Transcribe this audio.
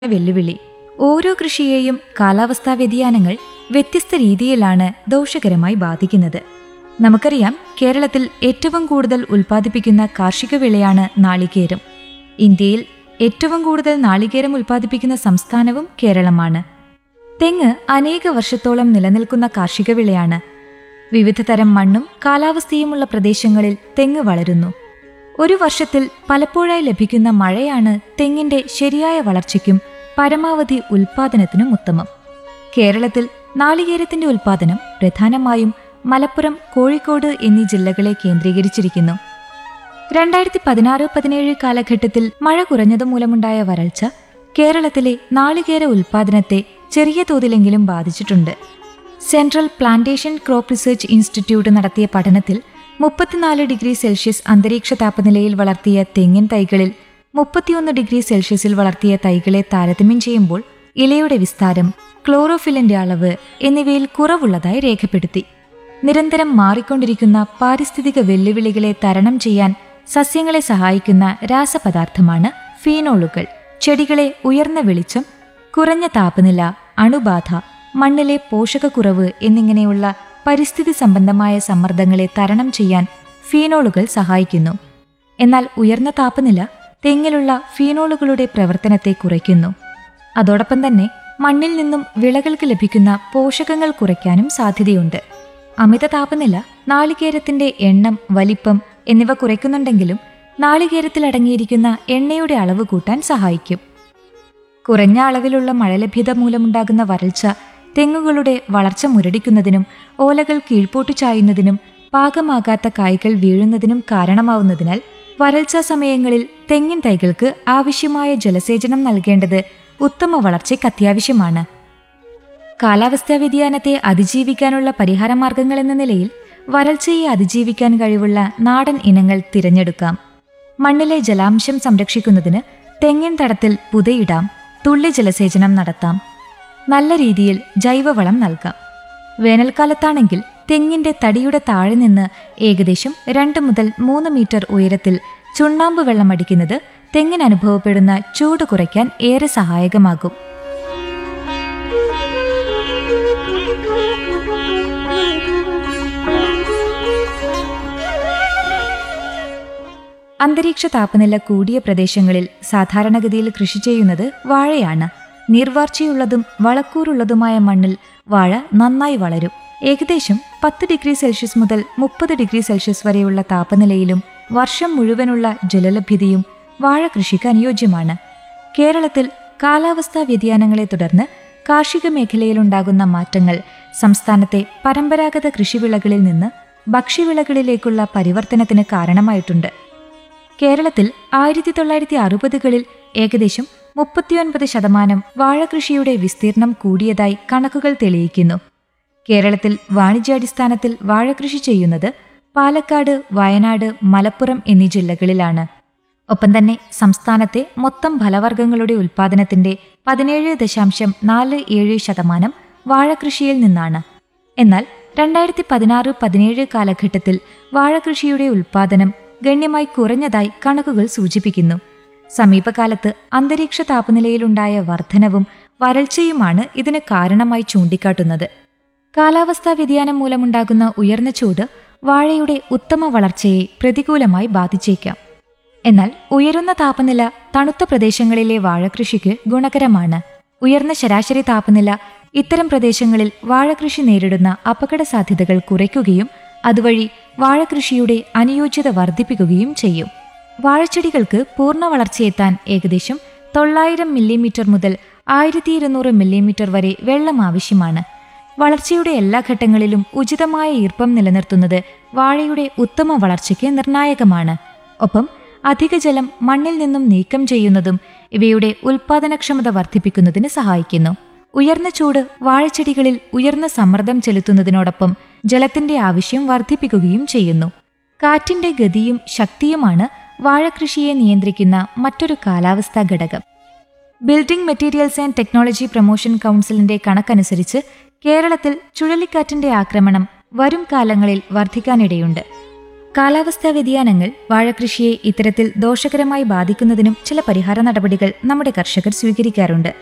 വെല്ലുവിളി ഓരോ കൃഷിയെയും കാലാവസ്ഥാ വ്യതിയാനങ്ങൾ വ്യത്യസ്ത രീതിയിലാണ് ദോഷകരമായി ബാധിക്കുന്നത് നമുക്കറിയാം കേരളത്തിൽ ഏറ്റവും കൂടുതൽ ഉൽപ്പാദിപ്പിക്കുന്ന കാർഷിക വിളയാണ് നാളികേരം ഇന്ത്യയിൽ ഏറ്റവും കൂടുതൽ നാളികേരം ഉൽപ്പാദിപ്പിക്കുന്ന സംസ്ഥാനവും കേരളമാണ് തെങ്ങ് അനേക വർഷത്തോളം നിലനിൽക്കുന്ന കാർഷിക വിളയാണ് വിവിധ തരം മണ്ണും കാലാവസ്ഥയുമുള്ള പ്രദേശങ്ങളിൽ തെങ്ങ് വളരുന്നു ഒരു വർഷത്തിൽ പലപ്പോഴായി ലഭിക്കുന്ന മഴയാണ് തെങ്ങിന്റെ ശരിയായ വളർച്ചയ്ക്കും പരമാവധി ഉൽപാദനത്തിനും ഉത്തമം കേരളത്തിൽ നാളികേരത്തിന്റെ ഉൽപാദനം പ്രധാനമായും മലപ്പുറം കോഴിക്കോട് എന്നീ ജില്ലകളെ കേന്ദ്രീകരിച്ചിരിക്കുന്നു രണ്ടായിരത്തി പതിനാറ് പതിനേഴ് കാലഘട്ടത്തിൽ മഴ കുറഞ്ഞതുമൂലമുണ്ടായ വരൾച്ച കേരളത്തിലെ നാളികേര ഉൽപാദനത്തെ ചെറിയ തോതിലെങ്കിലും ബാധിച്ചിട്ടുണ്ട് central plantation crop research institute നടത്തിയ പഠനത്തിൽ മുപ്പത്തിനാല് ഡിഗ്രി സെൽഷ്യസ് അന്തരീക്ഷ താപനിലയിൽ വളർത്തിയ തെങ്ങിൻ തൈകളിൽ മുപ്പത്തിയൊന്ന് ഡിഗ്രി സെൽഷ്യസിൽ വളർത്തിയ തൈകളെ താരതമ്യം ചെയ്യുമ്പോൾ ഇലയുടെ വിസ്താരം ക്ലോറോഫിലിന്റെ അളവ് എന്നിവയിൽ കുറവുള്ളതായി രേഖപ്പെടുത്തി നിരന്തരം മാറിക്കൊണ്ടിരിക്കുന്ന പാരിസ്ഥിതിക വെല്ലുവിളികളെ തരണം ചെയ്യാൻ സസ്യങ്ങളെ സഹായിക്കുന്ന രാസപദാർത്ഥമാണ് ഫീനോളുകൾ ചെടികളെ ഉയർന്ന വെളിച്ചം കുറഞ്ഞ താപനില അണുബാധ മണ്ണിലെ പോഷകക്കുറവ് എന്നിങ്ങനെയുള്ള പരിസ്ഥിതി സംബന്ധമായ സമ്മർദ്ദങ്ങളെ തരണം ചെയ്യാൻ ഫീനോളുകൾ സഹായിക്കുന്നു എന്നാൽ ഉയർന്ന താപനില തെങ്ങിലുള്ള ഫീനോളുകളുടെ പ്രവർത്തനത്തെ കുറയ്ക്കുന്നു അതോടൊപ്പം തന്നെ മണ്ണിൽ നിന്നും വിളകൾക്ക് ലഭിക്കുന്ന പോഷകങ്ങൾ കുറയ്ക്കാനും സാധ്യതയുണ്ട് അമിത താപനില നാളികേരത്തിന്റെ എണ്ണം വലിപ്പം എന്നിവ കുറയ്ക്കുന്നുണ്ടെങ്കിലും നാളികേരത്തിൽ അടങ്ങിയിരിക്കുന്ന എണ്ണയുടെ അളവ് കൂട്ടാൻ സഹായിക്കും കുറഞ്ഞ അളവിലുള്ള മഴലഭ്യത മൂലമുണ്ടാകുന്ന വരൾച്ച തെങ്ങുകളുടെ വളർച്ച മുരടിക്കുന്നതിനും ഓലകൾ കീഴ്പോട്ടു ചായുന്നതിനും പാകമാകാത്ത കായ്കൾ വീഴുന്നതിനും കാരണമാവുന്നതിനാൽ വരൾച്ചാ സമയങ്ങളിൽ തെങ്ങിൻ തൈകൾക്ക് ആവശ്യമായ ജലസേചനം നൽകേണ്ടത് ഉത്തമ വളർച്ചയ്ക്ക് അത്യാവശ്യമാണ് കാലാവസ്ഥാ വ്യതിയാനത്തെ അതിജീവിക്കാനുള്ള പരിഹാരമാർഗങ്ങൾ എന്ന നിലയിൽ വരൾച്ചയെ അതിജീവിക്കാൻ കഴിവുള്ള നാടൻ ഇനങ്ങൾ തിരഞ്ഞെടുക്കാം മണ്ണിലെ ജലാംശം സംരക്ഷിക്കുന്നതിന് തെങ്ങിൻ തടത്തിൽ പുതയിടാം തുള്ളി ജലസേചനം നടത്താം നല്ല രീതിയിൽ ജൈവവളം നൽകാം വേനൽക്കാലത്താണെങ്കിൽ തെങ്ങിന്റെ തടിയുടെ താഴെ നിന്ന് ഏകദേശം രണ്ട് മുതൽ മൂന്ന് മീറ്റർ ഉയരത്തിൽ ചുണ്ണാമ്പ് വെള്ളം അടിക്കുന്നത് തെങ്ങിന് അനുഭവപ്പെടുന്ന ചൂട് കുറയ്ക്കാൻ ഏറെ സഹായകമാകും അന്തരീക്ഷ താപനില കൂടിയ പ്രദേശങ്ങളിൽ സാധാരണഗതിയിൽ കൃഷി ചെയ്യുന്നത് വാഴയാണ് നീർവാർച്ചയുള്ളതും വളക്കൂറുള്ളതുമായ മണ്ണിൽ വാഴ നന്നായി വളരും ഏകദേശം പത്ത് ഡിഗ്രി സെൽഷ്യസ് മുതൽ മുപ്പത് ഡിഗ്രി സെൽഷ്യസ് വരെയുള്ള താപനിലയിലും വർഷം മുഴുവനുള്ള ജലലഭ്യതയും വാഴ കൃഷിക്ക് അനുയോജ്യമാണ് കേരളത്തിൽ കാലാവസ്ഥാ വ്യതിയാനങ്ങളെ തുടർന്ന് കാർഷിക മേഖലയിലുണ്ടാകുന്ന മാറ്റങ്ങൾ സംസ്ഥാനത്തെ പരമ്പരാഗത കൃഷിവിളകളിൽ നിന്ന് ഭക്ഷ്യവിളകളിലേക്കുള്ള പരിവർത്തനത്തിന് കാരണമായിട്ടുണ്ട് കേരളത്തിൽ ആയിരത്തി തൊള്ളായിരത്തി അറുപതുകളിൽ ഏകദേശം മുപ്പത്തിയൊൻപത് ശതമാനം വാഴകൃഷിയുടെ വിസ്തീർണം കൂടിയതായി കണക്കുകൾ തെളിയിക്കുന്നു കേരളത്തിൽ വാണിജ്യാടിസ്ഥാനത്തിൽ വാഴകൃഷി ചെയ്യുന്നത് പാലക്കാട് വയനാട് മലപ്പുറം എന്നീ ജില്ലകളിലാണ് ഒപ്പം തന്നെ സംസ്ഥാനത്തെ മൊത്തം ഫലവർഗ്ഗങ്ങളുടെ ഉൽപ്പാദനത്തിന്റെ പതിനേഴ് ദശാംശം നാല് ഏഴ് ശതമാനം വാഴകൃഷിയിൽ നിന്നാണ് എന്നാൽ രണ്ടായിരത്തി പതിനാറ് പതിനേഴ് കാലഘട്ടത്തിൽ വാഴകൃഷിയുടെ ഉൽപ്പാദനം ഗണ്യമായി കുറഞ്ഞതായി കണക്കുകൾ സൂചിപ്പിക്കുന്നു സമീപകാലത്ത് അന്തരീക്ഷ താപനിലയിലുണ്ടായ വർധനവും വരൾച്ചയുമാണ് ഇതിന് കാരണമായി ചൂണ്ടിക്കാട്ടുന്നത് കാലാവസ്ഥാ വ്യതിയാനം മൂലമുണ്ടാകുന്ന ഉയർന്ന ചൂട് വാഴയുടെ ഉത്തമ വളർച്ചയെ പ്രതികൂലമായി ബാധിച്ചേക്കാം എന്നാൽ ഉയരുന്ന താപനില തണുത്ത പ്രദേശങ്ങളിലെ വാഴകൃഷിക്ക് ഗുണകരമാണ് ഉയർന്ന ശരാശരി താപനില ഇത്തരം പ്രദേശങ്ങളിൽ വാഴകൃഷി നേരിടുന്ന അപകട സാധ്യതകൾ കുറയ്ക്കുകയും അതുവഴി വാഴകൃഷിയുടെ അനുയോജ്യത വർദ്ധിപ്പിക്കുകയും ചെയ്യും വാഴച്ചെടികൾക്ക് പൂർണ്ണ വളർച്ചയെത്താൻ ഏകദേശം തൊള്ളായിരം മില്ലിമീറ്റർ മുതൽ ആയിരത്തി ഇരുന്നൂറ് മില്ലിമീറ്റർ വരെ വെള്ളം ആവശ്യമാണ് വളർച്ചയുടെ എല്ലാ ഘട്ടങ്ങളിലും ഉചിതമായ ഈർപ്പം നിലനിർത്തുന്നത് വാഴയുടെ ഉത്തമ വളർച്ചയ്ക്ക് നിർണായകമാണ് ഒപ്പം അധിക ജലം മണ്ണിൽ നിന്നും നീക്കം ചെയ്യുന്നതും ഇവയുടെ ഉൽപാദനക്ഷമത വർദ്ധിപ്പിക്കുന്നതിന് സഹായിക്കുന്നു ഉയർന്ന ചൂട് വാഴച്ചെടികളിൽ ഉയർന്ന സമ്മർദ്ദം ചെലുത്തുന്നതിനോടൊപ്പം ജലത്തിന്റെ ആവശ്യം വർദ്ധിപ്പിക്കുകയും ചെയ്യുന്നു കാറ്റിന്റെ ഗതിയും ശക്തിയുമാണ് വാഴകൃഷിയെ നിയന്ത്രിക്കുന്ന മറ്റൊരു കാലാവസ്ഥാ ഘടകം building materials and technology promotion കൗൺസിലിന്റെ കണക്കനുസരിച്ച് കേരളത്തിൽ ചുഴലിക്കാറ്റിന്റെ ആക്രമണം വരും കാലങ്ങളിൽ വർദ്ധിക്കാനിടയുണ്ട് കാലാവസ്ഥാ വ്യതിയാനങ്ങൾ വാഴകൃഷിയെ ഇത്തരത്തിൽ ദോഷകരമായി ബാധിക്കുന്നതിനും ചില പരിഹാര നടപടികൾ നമ്മുടെ കർഷകർ സ്വീകരിക്കാറുണ്ട്